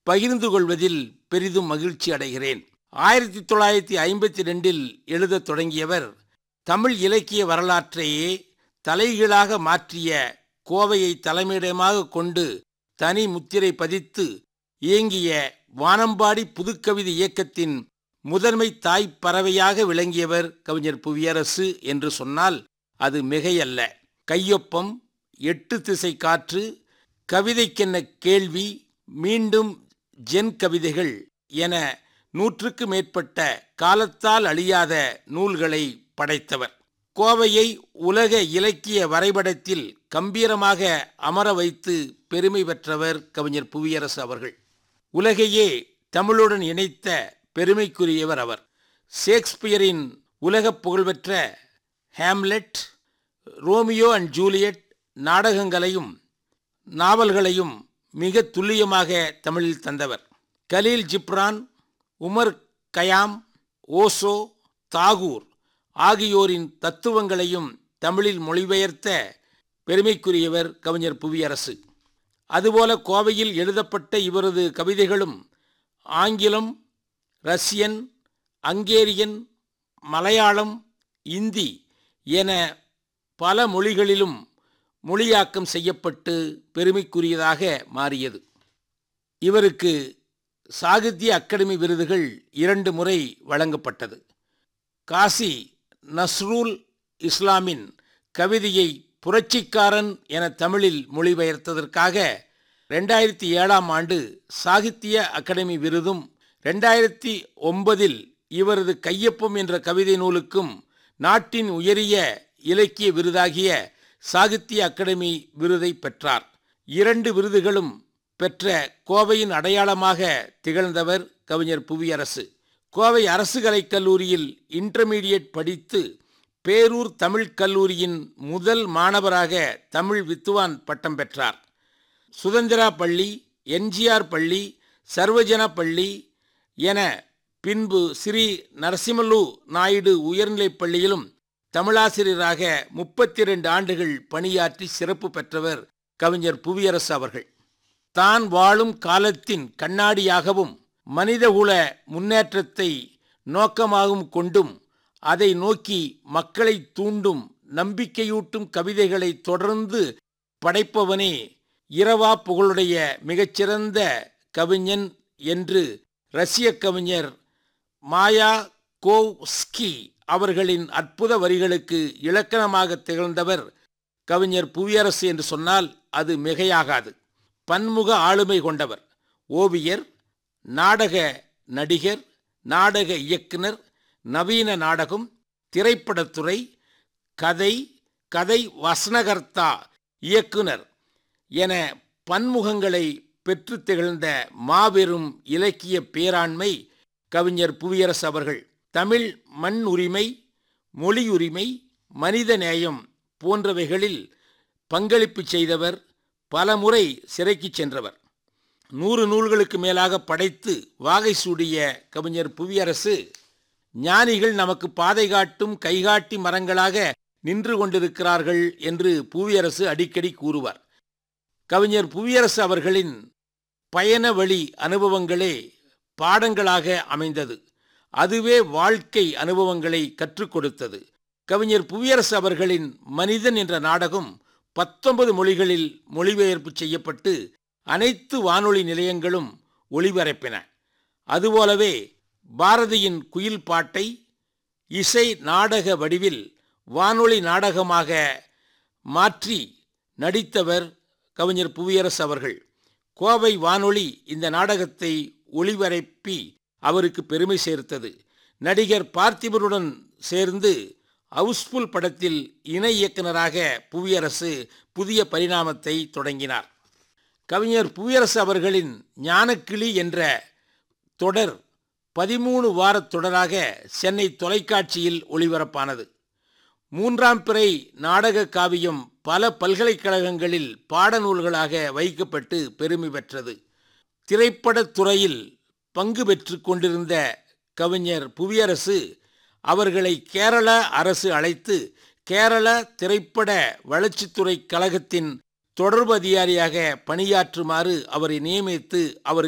பகிர்ந்து கொள்வதில் பெரிதும் மகிழ்ச்சி அடைகிறேன் ஆயிரத்தி தொள்ளாயிரத்தி ஐம்பத்தி ரெண்டில் எழுதத் தொடங்கியவர் தமிழ் இலக்கிய வரலாற்றையே தலைகீழாக மாற்றிய கோவையை தலைமையிடமாக கொண்டு தனி முத்திரை பதித்து இயங்கிய வானம்பாடி புதுக்கவிதை இயக்கத்தின் முதன்மை தாய் பறவையாக விளங்கியவர் கவிஞர் புவியரசு என்று சொன்னால் அது மிகையல்ல கையொப்பம் எட்டு திசை காற்று கவிதைக்கென்ன கேள்வி மீண்டும் ஜென் கவிதைகள் என நூற்றுக்கு மேற்பட்ட காலத்தால் அழியாத நூல்களை படைத்தவர் கோவையை உலக இலக்கிய வரைபடத்தில் கம்பீரமாக அமர வைத்து பெருமை பெற்றவர் கவிஞர் புவியரசு அவர்கள் உலகையே தமிழுடன் இணைத்த பெருமைக்குரியவர் அவர் ஷேக்ஸ்பியரின் உலக புகழ்பெற்ற ஹேம்லெட் ரோமியோ அண்ட் ஜூலியட் நாடகங்களையும் நாவல்களையும் மிக துல்லியமாக தமிழில் தந்தவர் Kahlil Gibran Omar Khayyam Osho Tagore ஆகியோரின் தத்துவங்களையும் தமிழில் மொழிபெயர்த்த பெருமைக்குரியவர் கவிஞர் புவியரசு அதுபோல கோவையில் எழுதப்பட்ட இவரது கவிதைகளும் ஆங்கிலம் ரஷ்யன் அங்கேரியன் மலையாளம் இந்தி என பல மொழிகளிலும் மொழியாக்கம் செய்யப்பட்டு பெருமைக்குரியதாக மாறியது இவருக்கு சாகித்ய அகாடமி விருதுகள் இரண்டு முறை வழங்கப்பட்டது காசி நஸ்ரூல் இஸ்லாமின் கவிதையை புரட்சிக்காரன் என தமிழில் மொழிபெயர்த்ததற்காக ரெண்டாயிரத்தி ஏழாம் ஆண்டு சாகித்ய அகாடமி விருதும் ரெண்டாயிரத்தி ஒன்பதில் இவரது கையொப்பம் என்ற கவிதை நூலுக்கும் நாட்டின் உயரிய இலக்கிய விருதாகிய சாகித்ய அகாடமி விருதை பெற்றார் இரண்டு விருதுகளும் பெற்ற கோவையின் அடையாளமாக திகழ்ந்தவர் கவிஞர் புவியரசு கோவை அரசு கலைக் கல்லூரியில் இன்டர்மீடியட் படித்து பேரூர் தமிழ்க் கல்லூரியின் முதல் மாணவராக தமிழ் வித்துவான் பட்டம் பெற்றார் சுதந்திரா பள்ளி என்ஜிஆர் பள்ளி சர்வஜன பள்ளி என பின்பு ஸ்ரீ நரசிம்மலு நாயுடு உயர்நிலைப் பள்ளியிலும் தமிழாசிரியராக முப்பத்தி இரண்டு ஆண்டுகள் பணியாற்றி சிறப்பு பெற்றவர் கவிஞர் புவியரசு அவர்கள் தான் வாழும் காலத்தின் கண்ணாடியாகவும் மனிதகுல முன்னேற்றத்தை நோக்கமாகவும் கொண்டும் அதை நோக்கி மக்களை தூண்டும் நம்பிக்கையூட்டும் கவிதைகளை தொடர்ந்து படைப்பவனே இரவா புகழுடைய மிகச்சிறந்த கவிஞன் என்று ரஷ்ய கவிஞர் மாயா கோவ்ஸ்கி அவர்களின் அற்புத வரிகளுக்கு இலக்கணமாக திகழ்ந்தவர் கவிஞர் புவியரசு என்று சொன்னால் அது மிகையாகாது பன்முக ஆளுமை கொண்டவர் ஓவியர் நாடக நடிகர் நாடக இயக்குனர் நவீன நாடகம் திரைப்படத்துறை கதை கதை வசனகர்த்தா இயக்குனர் என பன்முகங்களை பெற்று திகழ்ந்த மாபெரும் இலக்கிய பேராண்மை கவிஞர் புவியரசு அவர்கள் தமிழ் மண் உரிமை மொழி உரிமை மனித நேயம் போன்றவைகளில் பங்களிப்பு செய்தவர் பல முறை சிறைக்கு சென்றவர் நூறு நூல்களுக்கு மேலாக படைத்து வாகை சூடிய கவிஞர் புவியரசு ஞானிகள் நமக்கு பாதை காட்டும் கைகாட்டி மரங்களாக நின்று கொண்டிருக்கிறார்கள் என்று புவியரசு அடிக்கடி கூறுவார் கவிஞர் புவியரசு அவர்களின் பயண வழி அனுபவங்களே பாடங்களாக அமைந்தது அதுவே வாழ்க்கை அனுபவங்களை கற்றுக் கொடுத்தது கவிஞர் புவியரசு அவர்களின் மனிதன் என்ற நாடகம் பத்தொன்பது மொழிகளில் மொழிபெயர்ப்பு செய்யப்பட்டு அனைத்து வானொலி நிலையங்களும் ஒளிபரப்பின அதுபோலவே பாரதியின் குயில் பாட்டை இசை நாடக வடிவில் வானொலி நாடகமாக மாற்றி நடித்தவர் கவிஞர் புவியரசு அவர்கள் கோவை வானொலி இந்த நாடகத்தை ஒளிபரப்பி அவருக்கு பெருமை சேர்த்தது நடிகர் பார்த்திபனுடன் சேர்ந்து ஹவுஸ்ஃபுல் படத்தில் இணை இயக்குனராக புவியரசு புதிய பரிணாமத்தை தொடங்கினார் கவிஞர் புவியரசு அவர்களின் ஞானக்கிளி என்ற தொடர் பதிமூணு வாரத் தொடராக சென்னை தொலைக்காட்சியில் ஒளிபரப்பானது மூன்றாம் பிறை நாடக காவியம் பல பல்கலைக்கழகங்களில் பாடநூல்களாக வைக்கப்பட்டு பெருமை பெற்றது திரைப்படத் துறையில் பங்கு பெற்று கொண்டிருந்த கவிஞர் புவியரசு அவர்களை கேரள அரசு அழைத்து கேரள திரைப்பட வளர்ச்சித்துறை கழகத்தின் தொடர்பு அதிகாரியாக பணியாற்றுமாறு அவரை நியமித்து அவர்